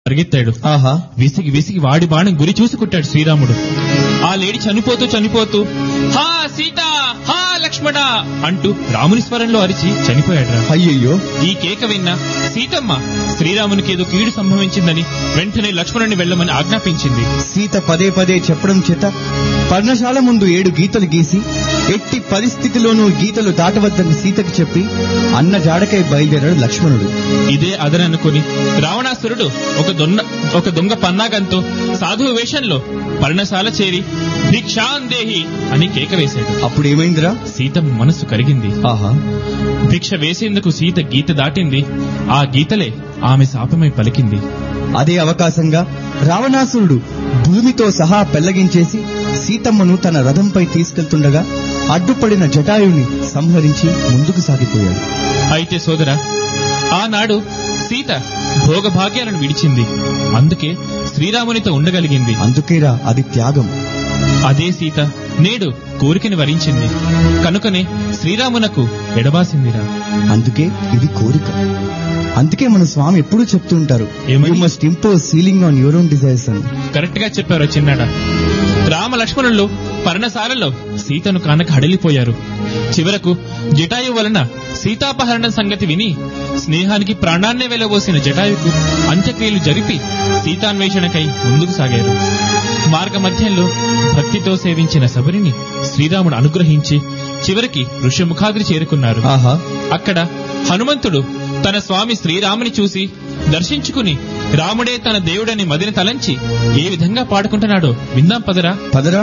పరిగెత్తాడు ఆహా విసిగి విసిగి వాడి బాణం గురి చూసి కుట్టాడు శ్రీరాముడు ఆ లేడి చనిపోతూ చనిపోతూ హా సీత హా లక్ష్మణ అంటూ రాముని స్వరంలో అరిచి చనిపోయాడు అయ్యయ్యో ఈ కేక విన్న సీతమ్మ శ్రీరామునికి ఏదో కీడు సంభవించిందని వెంటనే లక్ష్మణుని వెళ్ళమని ఆజ్ఞాపించింది సీత పదే పదే చెప్పడం చేత పర్ణశాల ముందు ఏడు గీతలు గీసి ఎట్టి పరిస్థితిలోనూ గీతలు దాటవద్దని సీతకు చెప్పి అన్న జాడకై బయలుదేరాడు లక్ష్మణుడు ఇదే అదననుకుని రావణాసురుడు ఒక దొన్న ఒక దొంగ పన్నాగంతో సాధువు వేషంలో పర్ణశాల చేరి భిక్షాందేహి అని కేక వేశాడు అప్పుడు ఏమైందిరా సీతమ్మ మనసు కరిగింది ఆహా భిక్ష వేసేందుకు సీత గీత దాటింది ఆ గీతలే ఆమె శాపమై పలికింది అదే అవకాశంగా రావణాసురుడు భూమితో సహా పెళ్లగించేసి సీతమ్మను తన రథంపై తీసుకెళ్తుండగా అడ్డుపడిన జటాయుని సంహరించి ముందుకు సాగిపోయాడు అయితే సోదరా ఆనాడు సీత భోగభాగ్యాలను విడిచింది అందుకే శ్రీరామునితో ఉండగలిగింది అందుకేరా అది త్యాగం అదే సీత నేడు కోరికని వరించింది కనుకనే శ్రీరామునకు ఎడబాసిందిరా అందుకే ఇది కోరిక అందుకే మన స్వామి ఎప్పుడూ చెప్తూ ఉంటారు ఏమని? You must impose ceiling on your own desires అని కరెక్ట్ గా చెప్పారు చిన్నాడ రామ లక్ష్మణులు పర్ణశాలలో సీతను కానక హడలిపోయారు చివరకు జటాయు వలన సీతాపహరణం సంగతి విని స్నేహానికి ప్రాణాన్నే వెలబోసిన జటాయుకు అంత్యక్రియలు జరిపి సీతాన్వేషణకై ముందుకు సాగారు మార్గ మధ్యంలో భక్తితో సేవించిన శబరిని శ్రీరాముడు అనుగ్రహించి చివరికి ఋష్యముఖాద్రి చేరుకున్నారు ఆహా అక్కడ హనుమంతుడు తన స్వామి శ్రీరాముని చూసి దర్శించుకుని రాముడే తన దేవుడని మదిని తలంచి ఏ విధంగా పాడుకుంటున్నాడో విందాం పదరా పదరా